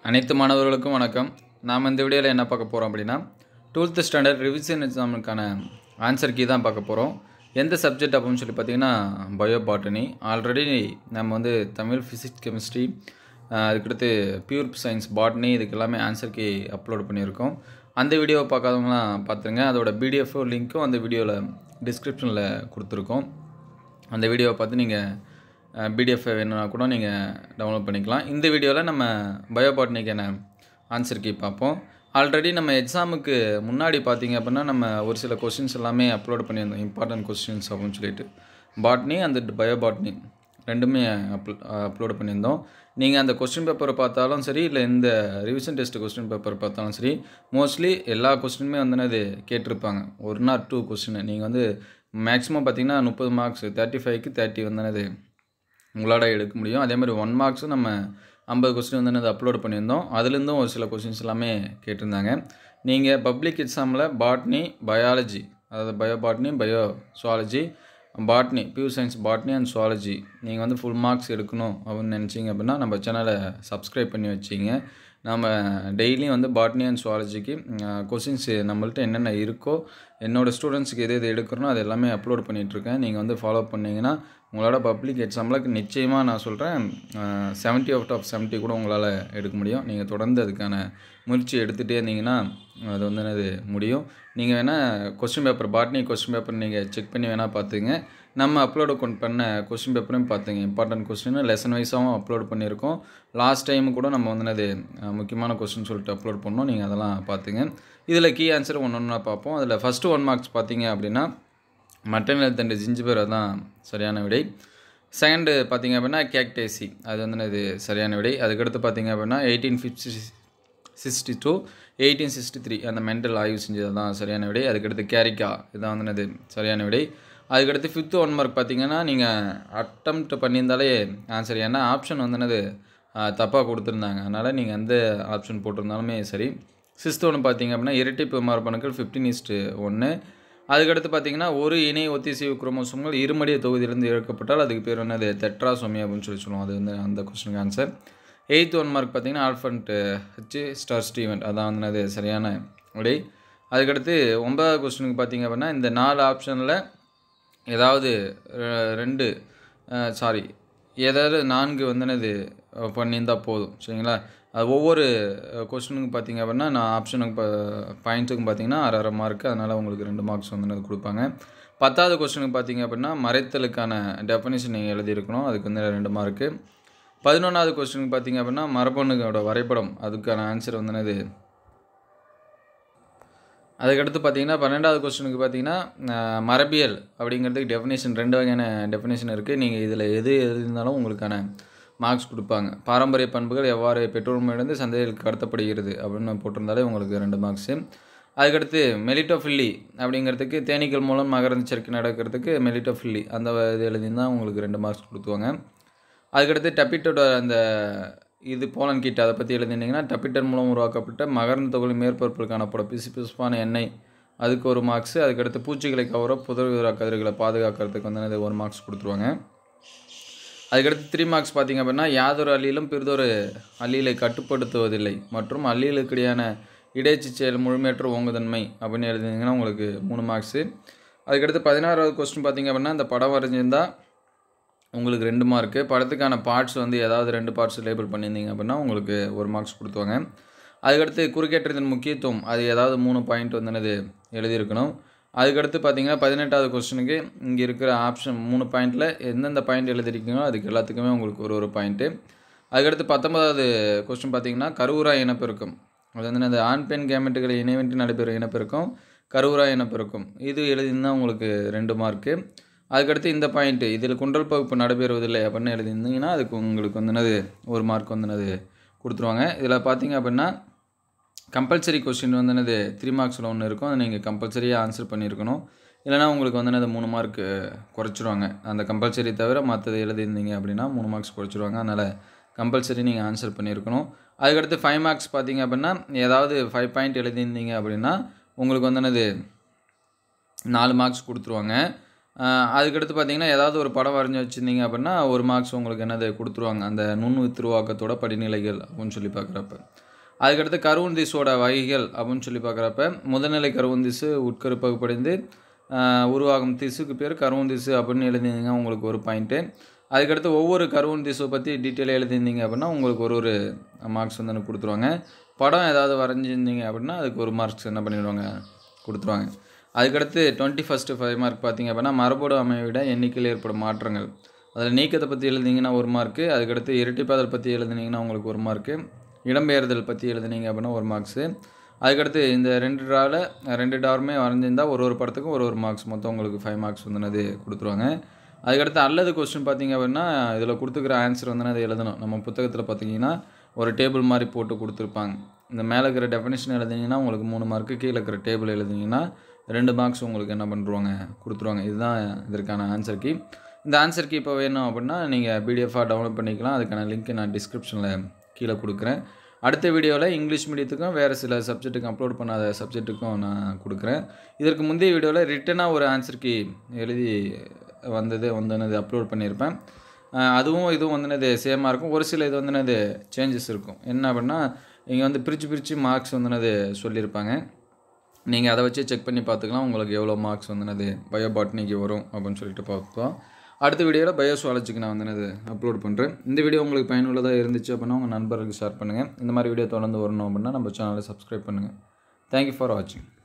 அனைத்து மாணவர்களுக்கும் வணக்கம் நாம் இந்த வீடியோவில் என்ன பார்க்க போகிறோம் அப்படின்னா டுவெல்த்து ஸ்டாண்டர்ட் ரிவிஷன் எக்ஸாமுக்கான ஆன்சர் கீ தான் பார்க்க போகிறோம் எந்த சப்ஜெக்ட் அப்படின்னு சொல்லி பார்த்தீங்கன்னா பயோ பாட்டனி ஆல்ரெடி நம்ம வந்து தமிழ் ஃபிசிக்ஸ் கெமிஸ்ட்ரி அதுக்கடுத்து பியூர் சயின்ஸ் பாட்னி இதுக்கு எல்லாமே ஆன்சர் கீ அப்லோட் பண்ணியிருக்கோம் அந்த வீடியோவை பார்க்காதவங்களாம் பார்த்துருங்க அதோட பிடிஎஃப் லிங்க்கும் அந்த வீடியோவில் டிஸ்கிரிப்ஷனில் கொடுத்துருக்கோம் அந்த வீடியோவை பார்த்து நீங்கள் பிடிஎஃப் வேணும்னா கூட நீங்கள் டவுன்லோட் பண்ணிக்கலாம் இந்த வீடியோவில் நம்ம பயோபாட்னிக்கான ஆன்சர் கீ பார்ப்போம் ஆல்ரெடி நம்ம எக்ஸாமுக்கு முன்னாடி பார்த்தீங்க அப்படின்னா நம்ம ஒரு சில கொஸ்டின்ஸ் எல்லாமே அப்லோட் பண்ணியிருந்தோம் இம்பார்ட்டன்ட் கொஸ்டின்ஸ் அப்படின்னு சொல்லிட்டு பாட்னி அந்த பயோபாட்னி ரெண்டுமே அப்லோ அப்லோட் பண்ணியிருந்தோம் நீங்கள் அந்த கொஸ்டின் பேப்பரை பார்த்தாலும் சரி இல்லை இந்த ரிவிஷன் டெஸ்ட் கொஸ்டின் பேப்பர் பார்த்தாலும் சரி மோஸ்ட்லி எல்லா கொஸ்டினுமே வந்து அது கேட்டிருப்பாங்க ஒரு நாட் டூ கொஸ்டின் நீங்கள் வந்து மேக்ஸிமம் பார்த்தீங்கன்னா முப்பது மார்க்ஸ் தேர்ட்டி ஃபைவ்க்கு தேர்ட்டி வந்தனது உங்களால் எடுக்க முடியும் அதே மாதிரி ஒன் மார்க்ஸும் நம்ம ஐம்பது கொஸ்டின் வந்து அது அப்லோட் பண்ணியிருந்தோம் அதுலேருந்தும் ஒரு சில கொஸ்டின்ஸ் எல்லாமே கேட்டிருந்தாங்க நீங்கள் பப்ளிக் எக்ஸாமில் பாட்னி பயாலஜி அதாவது bio botany bio zoology botany pure science botany and zoology நீங்கள் வந்து ஃபுல் மார்க்ஸ் எடுக்கணும் அப்படின்னு நினச்சிங்க அப்படின்னா நம்ம சேனலை சப்ஸ்கிரைப் பண்ணி வச்சிங்க நம்ம டெய்லியும் வந்து பாட்னி அண்ட் சுவாலஜிக்கு கொஸ்டின்ஸ் நம்மள்ட்ட என்னென்ன இருக்கோ என்னோடய ஸ்டூடெண்ட்ஸுக்கு எது எது எடுக்கிறனோ அது எல்லாமே அப்லோட் பண்ணிகிட்ருக்கேன் நீங்கள் வந்து ஃபாலோ பண்ணிங்கன்னா உங்களோட பப்ளிக் எக்ஸாமில் நிச்சயமாக நான் சொல்கிறேன் செவன்ட்டி அவுட் ஆஃப் செவன்ட்டி கூட உங்களால் எடுக்க முடியும் நீங்கள் தொடர்ந்து அதுக்கான முயற்சி எடுத்துகிட்டே இருந்தீங்கன்னா அது வந்து அது முடியும் நீங்கள் வேணால் question paper botany question paper நீங்கள் செக் பண்ணி வேணால் பார்த்துங்க நம்ம அப்லோடு கொண்டு பண்ண கொஸ்டின் பேப்பரையும் பார்த்துங்க இம்பார்ட்டன்ட் கொஸ்டின் லெசன் வைஸாகவும் அப்லோட் பண்ணியிருக்கோம் லாஸ்ட் டைம் கூட நம்ம வந்து அது முக்கியமான கொஸ்டின் சொல்லிட்டு அப்லோட் பண்ணோம் நீங்கள் அதெல்லாம் பார்த்துங்க இதில் கீ ஆன்சர் ஒன்று ஒன்றா பார்ப்போம் அதில் ஃபஸ்ட்டு ஒன் மார்க்ஸ் பார்த்தீங்க அப்படின்னா மட்டன் ஹெல்த் அண்ட் ஜிஞ்சிபர் அதான் சரியான விடை செகண்டு பார்த்தீங்க அப்படின்னா கேக்டேசி அது வந்து இது சரியான விடை அதுக்கடுத்து பார்த்தீங்க அப்படின்னா eighteen fifty sixty two eighteen sixty three அந்த மென்டல் ஆய்வு செஞ்சது தான் சரியான விடை அதுக்கடுத்து கேரிக்கா இதுதான் வந்து சரியான விடை அதுக்கடுத்து ஃபிஃப்த்து ஒன் மார்க் பார்த்தீங்கன்னா நீங்கள் அட்டம்ப்ட் பண்ணியிருந்தாலே ஆன்சர் ஏன்னா ஆப்ஷன் வந்துனது தப்பாக கொடுத்துருந்தாங்க அதனால் நீங்கள் எந்த ஆப்ஷன் போட்டிருந்தாலுமே சரி சிக்ஸ்த்து ஒன்று பார்த்தீங்க அப்படின்னா இரட்டிப்பு மரபணுக்கள் ஃபிஃப்டின் இஸ்ட்டு ஒன்று அதுக்கடுத்து பார்த்தீங்கன்னா ஒரு இணை ஒத்திசைவு குரோமோசோம்கள் இருமடிய தொகுதியிலிருந்து இழக்கப்பட்டால் அதுக்கு பேர் என்னது தெட்ராசோமி அப்படின்னு சொல்லி சொல்லுவோம் அது வந்து அந்த கொஸ்டினுக்கு ஆன்சர் எயித் ஒன் மார்க் பார்த்தீங்கன்னா ஆல்ஃபன்ட் ஹச் ஸ்டார் ஸ்டீவெண்ட் அதான் வந்து அது சரியான விடை அதுக்கடுத்து ஒன்பதாவது கொஸ்டினுக்கு பார்த்தீங்க அப்படின்னா இந்த நாலு ஆப்ஷனில் ஏதாவது ரெண்டு சாரி ஏதாவது நான்கு வந்துனது பண்ணியிருந்தால் போதும் சரிங்களா அது ஒவ்வொரு கொஸ்டினுக்கும் பார்த்தீங்க அப்படின்னா நான் ஆப்ஷனுக்கு ப பாயிண்ட்டுக்கும் பார்த்தீங்கன்னா அரை அரை மார்க்கு அதனால் உங்களுக்கு ரெண்டு மார்க்ஸ் வந்து கொடுப்பாங்க பத்தாவது கொஸ்டினுக்கு பார்த்தீங்க அப்படின்னா மறைத்தலுக்கான டெஃபனிஷன் நீங்கள் எழுதியிருக்கணும் அதுக்கு வந்து ரெண்டு மார்க்கு பதினொன்றாவது கொஸ்டினுக்கு பார்த்தீங்க அப்படின்னா மரபணுகளோட வரைபடம் அதுக்கான ஆன்சர் வந்துனது அதுக்கடுத்து பார்த்தீங்கன்னா பன்னெண்டாவது கொஸ்டினுக்கு பார்த்தீங்கன்னா மரபியல் அப்படிங்கிறதுக்கு டெஃபினேஷன் ரெண்டு வகையான டெஃபினேஷன் இருக்குது நீங்கள் இதில் எது எழுதியிருந்தாலும் உங்களுக்கான மார்க்ஸ் கொடுப்பாங்க பாரம்பரிய பண்புகள் எவ்வாறு பெற்றோர்களிடந்து சந்தைகளுக்கு கடத்தப்படுகிறது அப்படின்னு போட்டிருந்தாலே உங்களுக்கு ரெண்டு மார்க்ஸு அதுக்கடுத்து மெலிட்டோஃபில்லி அப்படிங்கிறதுக்கு தேனீக்கள் மூலம் மகரந்த சேர்க்கை நடக்கிறதுக்கு மெலிட்டோஃபில்லி அந்த இது எழுதியிருந்தால் உங்களுக்கு ரெண்டு மார்க்ஸ் கொடுத்துவாங்க அதுக்கடுத்து டப்பிட்டோட அந்த இது போலன் கிட்ட அதை பற்றி எழுதினீங்கன்னா டப்பிட்டர் மூலம் உருவாக்கப்பட்ட மகரந்த தொகுதி மேற்பரப்பில் காணப்படும் பிசு பிசுப்பான எண்ணெய் அதுக்கு ஒரு மார்க்ஸு அதுக்கடுத்து பூச்சிகளை கவர புதர் கதிர்களை பாதுகாக்கிறதுக்கு வந்து ஒரு மார்க்ஸ் கொடுத்துருவாங்க அதுக்கடுத்து த்ரீ மார்க்ஸ் பார்த்திங்க அப்படின்னா யாதொரு அள்ளியிலும் பிறிதொரு அள்ளியலை கட்டுப்படுத்துவதில்லை மற்றும் அள்ளியலுக்கிடையான இடைச்சி செயல் முழுமையற்ற ஓங்குதன்மை அப்படின்னு எழுதினீங்கன்னா உங்களுக்கு மூணு மார்க்ஸு அதுக்கடுத்து பதினாறாவது கொஸ்டின் பார்த்திங்க அப்படின்னா இந்த படம் வரைஞ்சிருந்தால் உங்களுக்கு ரெண்டு மார்க்கு படத்துக்கான பார்ட்ஸ் வந்து ஏதாவது ரெண்டு பார்ட்ஸ் லேபிள் பண்ணியிருந்தீங்க அப்படின்னா உங்களுக்கு ஒரு மார்க்ஸ் கொடுத்துவாங்க அதுக்கடுத்து குறுக்கேற்றத்தின் முக்கியத்துவம் அது ஏதாவது மூணு பாயிண்ட் வந்து எழுதியிருக்கணும் அதுக்கடுத்து பார்த்தீங்கன்னா பதினெட்டாவது கொஸ்டினுக்கு இங்கே இருக்கிற ஆப்ஷன் மூணு பாயிண்டில் எந்தெந்த பாயிண்ட் எழுதிருக்கீங்களோ அதுக்கு எல்லாத்துக்குமே உங்களுக்கு ஒரு ஒரு பாயிண்ட்டு அதுக்கடுத்து பத்தொன்பதாவது கொஸ்டின் பார்த்தீங்கன்னா கருவுரா இனப்பெருக்கம் அது வந்து அந்த ஆண் பெண் கேமெட்டுகளை இணைவென்று நடைபெறும் இனப்பெருக்கம் கருவுரா இனப்பெருக்கம் இது எழுதியிருந்தால் உங்களுக்கு ரெண்டு மார்க்கு அதுக்கடுத்து இந்த பாயிண்ட்டு இதில் குண்டல் பகுப்பு நடைபெறுவதில்லை அப்படின்னு எழுதியிருந்தீங்கன்னா அதுக்கு உங்களுக்கு வந்துனது ஒரு மார்க் வந்துனது கொடுத்துருவாங்க இதில் பார்த்தீங்க அப்படின்னா கம்பல்சரி கொஸ்டின் வந்துனது த்ரீ மார்க்ஸில் ஒன்று இருக்கும் அதை நீங்கள் கம்பல்சரியாக ஆன்சர் பண்ணியிருக்கணும் இல்லைனா உங்களுக்கு வந்து அது மூணு மார்க் குறைச்சிருவாங்க அந்த கம்பல்சரி தவிர மற்றது எழுதியிருந்தீங்க அப்படின்னா மூணு மார்க்ஸ் குறைச்சிருவாங்க அதனால் கம்பல்சரி நீங்கள் ஆன்சர் பண்ணியிருக்கணும் அதுக்கடுத்து ஃபைவ் மார்க்ஸ் பார்த்தீங்க அப்படின்னா ஏதாவது ஃபைவ் பாயிண்ட் எழுதியிருந்தீங்க அப்படின்னா உங்களுக்கு வந்து என்னது நாலு மார்க்ஸ் கொடுத்துருவாங்க ஆஹ் அதுக்கடுத்து பார்த்தீங்கன்னா ஏதாவது ஒரு படம் வரைஞ்சி வச்சுருந்தீங்க அப்படின்னா ஒரு மார்க்ஸ் உங்களுக்கு என்னது கொடுத்துருவாங்க அந்த நுண்ணுத்திருவாக்கத்தோட படிநிலைகள் அப்படின்னு சொல்லி பார்க்குறப்ப அதுக்கடுத்து கருவுந்திசோட வகைகள் அப்படின்னு சொல்லி பார்க்குறப்ப முதல்நிலை கருவுந்திசு உட்கரு பகுப்படைந்து ஆஹ் உருவாகும் திசுக்கு பேர் கருவுந்திசு அப்படின்னு எழுதியிருந்தீங்க உங்களுக்கு ஒரு பாயிண்ட்டு அதுக்கடுத்து ஒவ்வொரு கருவன் திசுவை பற்றி டீட்டெயிலாக எழுதியிருந்தீங்க அப்படின்னா உங்களுக்கு ஒரு ஒரு மார்க்ஸ் வந்து எனக்கு கொடுத்துருவாங்க படம் ஏதாவது வரைஞ்சிருந்தீங்க அப்படின்னா அதுக்கு ஒரு மார்க்ஸ் என்ன பண்ணிடுவாங்க கொடுத்துருவாங்க அதுக்கடுத்து டுவெண்ட்டி ஃபஸ்ட்டு ஃபைவ் மார்க் பார்த்தீங்க அப்படின்னா மரபோடு அமைவிட எண்ணிக்கையில் ஏற்படும் மாற்றங்கள் அதில் நீக்கத்தை பற்றி எழுதிங்கன்னா ஒரு மார்க்கு அதுக்கடுத்து இரட்டிப்பாதல் பற்றி எழுதுனீங்கன்னா உங்களுக்கு ஒரு மார்க்கு இடம்பெயர்தல் பற்றி எழுதுனீங்க அப்படின்னா ஒரு மார்க்ஸு அதுக்கடுத்து இந்த ரெண்டு ட்ராவில் ரெண்டு டாருமே வரைஞ்சிருந்தால் ஒரு ஒரு படத்துக்கும் ஒரு ஒரு மார்க்ஸ் மொத்தம் உங்களுக்கு ஃபைவ் மார்க்ஸ் வந்து கொடுத்துருவாங்க அதுக்கடுத்து அல்லது கொஸ்டின் பார்த்தீங்க அப்படின்னா இதில் கொடுத்துக்கிற ஆன்சர் வந்து அதை எழுதணும் நம்ம புத்தகத்தில் பார்த்தீங்கன்னா ஒரு டேபிள் மாதிரி போட்டு கொடுத்துருப்பாங்க இந்த மேலே இருக்கிற டெஃபினேஷன் எழுதினீங்கன்னா உங்களுக்கு மூணு மார்க்கு கீழே இருக்கிற டேபிள் எழுதினீங்கன்னா ரெண்டு மார்க்ஸ் உங்களுக்கு என்ன பண்ணுறாங்க கொடுத்துருவாங்க இதுதான் இதற்கான ஆன்சர் கீ இந்த ஆன்சர் கீ இப்போ வேணும் அப்படின்னா நீங்கள் பிடிஎஃபாக டவுன்லோட் பண்ணிக்கலாம் அதுக்கான லிங்க் நான் டிஸ்கிரிப்ஷனில் கீழே கொடுக்குறேன் அடுத்த வீடியோவில் இங்கிலீஷ் மீடியத்துக்கும் வேறு சில சப்ஜெக்ட்டுக்கும் அப்லோட் பண்ணாத சப்ஜெக்ட்டுக்கும் நான் கொடுக்குறேன் இதற்கு முந்தைய வீடியோவில் ரிட்டனாக ஒரு ஆன்சர் கீ எழுதி வந்தது வந்துனது அப்லோட் பண்ணியிருப்பேன் அஹ் அதுவும் இதுவும் வந்துனது சேமாக இருக்கும் ஒரு சில இது வந்துனது சேஞ்சஸ் இருக்கும் என்ன அப்படின்னா இங்கே வந்து பிரித்து பிரித்து மார்க்ஸ் வந்துனது சொல்லியிருப்பாங்க நீங்கள் அதை வச்சு செக் பண்ணி பார்த்துக்கலாம் உங்களுக்கு எவ்வளோ மார்க்ஸ் வந்துனது பயோ பாட்னிக்கு வரும் அப்படின்னு சொல்லிட்டு பார்ப்போம் அடுத்த வீடியோவில் பயோசுவாலஜிக்கு நான் வந்துனது அப்லோட் பண்ணுறேன் இந்த வீடியோ உங்களுக்கு பயனுள்ளதாக இருந்துச்சு அப்படின்னா உங்கள் நண்பர்களுக்கு ஷேர் பண்ணுங்கள் இந்த மாதிரி வீடியோ தொடர்ந்து வரணும் அப்படின்னா நம்ம சேனலை சப்ஸ்கிரைப் பண்ணுங்கள் தேங்க்யூ ஃபார் வாட்சிங்